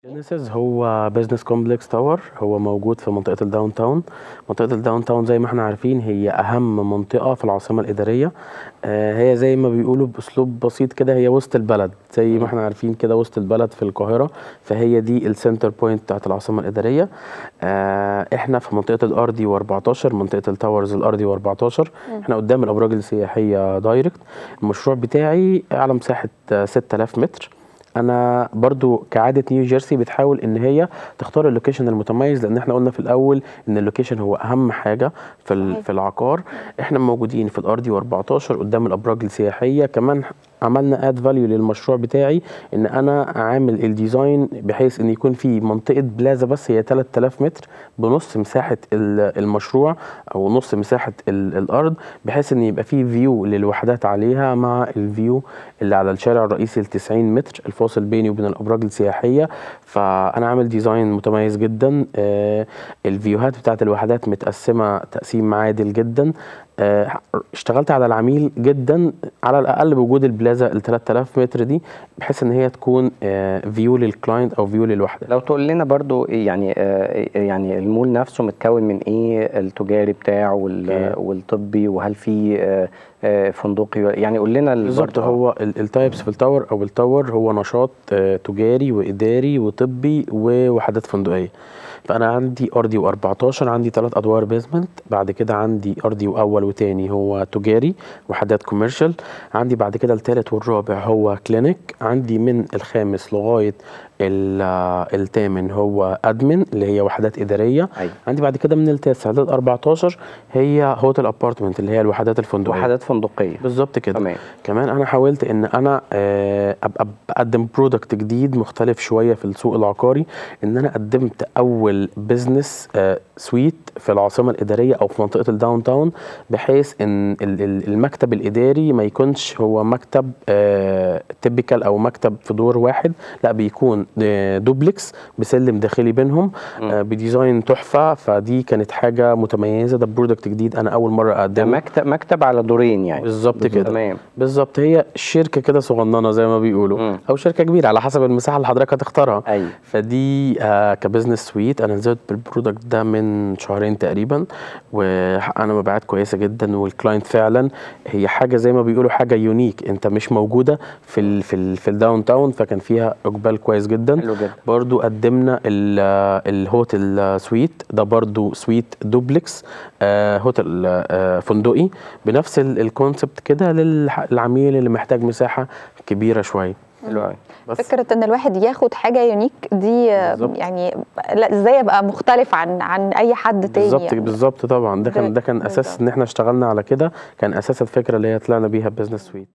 جينيسيس هو بزنس كومبلكس تاور هو موجود في منطقة الداون تاون منطقة الداون تاون زي ما احنا عارفين هي أهم منطقة في العاصمة الإدارية آه، هي زي ما بيقولوا بأسلوب بسيط كده هي وسط البلد زي ما احنا عارفين كده وسط البلد في القاهرة فهي دي السنتر بوينت بتاعت العاصمة الإدارية آه، احنا في منطقة الأرضي و14 منطقة التاورز الأرضي و14 احنا قدام الأبراج السياحية دايركت المشروع بتاعي على مساحة آه، 6000 متر انا برضو كعاده نيو جيرسي بتحاول ان هي تختار اللوكيشن المتميز لان احنا قلنا في الاول ان اللوكيشن هو اهم حاجه في ال- صحيح. في العقار احنا موجودين في الارضي و14 قدام الابراج السياحيه كمان عملنا اد فاليو للمشروع بتاعي ان انا عامل الديزاين بحيث ان يكون في منطقه بلازا بس هي 3000 متر بنص مساحه ال- المشروع او نص مساحه ال- الارض بحيث ان يبقى في فيو للوحدات عليها مع الفيو اللي على الشارع الرئيسي ال 90 متر الفاصل بيني وبين الابراج السياحيه فانا عامل ديزاين متميز جدا آه، الفيوهات بتاعت الوحدات متقسمه تقسيم عادل جدا آه، اشتغلت على العميل جدا على الاقل بوجود البلازا ال 3000 متر دي بحيث ان هي تكون فيو للكلاينت او فيو للوحده لو تقول لنا برضو إيه يعني آه، يعني المول نفسه متكون من ايه التجاري بتاعه وال- أوكي. والطبي وهل في آه، آه، فندقي يعني قول لنا ال- بالظبط برضو- هو ال- التايبس في التاور او التاور هو نشاط آه، تجاري واداري وطبي ووحدات فندقيه فانا عندي ارضي و14 عندي ثلاث ادوار بيزمنت بعد كده عندي ارضي واول وتاني هو تجاري وحدات كوميرشال عندي بعد كده الثالث والرابع هو كلينيك عندي من الخامس لغايه ال- آه، الثامن هو ادمن اللي هي وحدات اداريه أيوة. عندي بعد كده من التاسع لل 14 هي هوتل ابارتمنت اللي هي الوحدات الفندقيه وحدات فندقيه بالظبط كده تمام كمان انا حاولت ان انا آه، ابقى بقدم برودكت جديد مختلف شويه في السوق العقاري ان انا قدمت اول بزنس سويت في العاصمه الاداريه او في منطقه الداون تاون بحيث ان ال- ال- المكتب الاداري ما يكونش هو مكتب تيبيكال او مكتب في دور واحد لا بيكون آه، دوبلكس بسلم داخلي بينهم آه، بديزاين تحفه فدي كانت حاجه متميزه ده برودكت جديد انا اول مره ده اقدمه مكتب مكتب على دورين يعني بالظبط كده تمام بالظبط هي شركه كده صغننه زي ما بيقولوا مم. او شركه كبيره على حسب المساحه اللي حضرتك هتختارها ايوه فدي آه كبزنس سويت انا نزلت بالبرودكت ده من شهرين تقريبا وانا مبيعات كويسه جدا والكلاينت فعلا هي حاجه زي ما بيقولوا حاجه يونيك انت مش موجوده في ال في ال في الداون تاون فكان فيها اقبال كويس جدا حلو جدا برضو قدمنا ال- آه، الهوتل سويت ده برضو سويت دوبلكس آه، هوتل آه، فندقي بنفس ال- الكونسبت كده للح- للعميل اللي محتاج مساحة كبيرة شوية حلو قوي بس فكره ان الواحد ياخد حاجه يونيك دي آه، بالظبط. يعني لا ازاي ابقى مختلف عن عن اي حد تاني بالظبط يعني. بالظبط طبعا ده كان ده كان اساس بالظبط. ان احنا اشتغلنا على كده كان اساس الفكره اللي هي طلعنا بيها بزنس سويت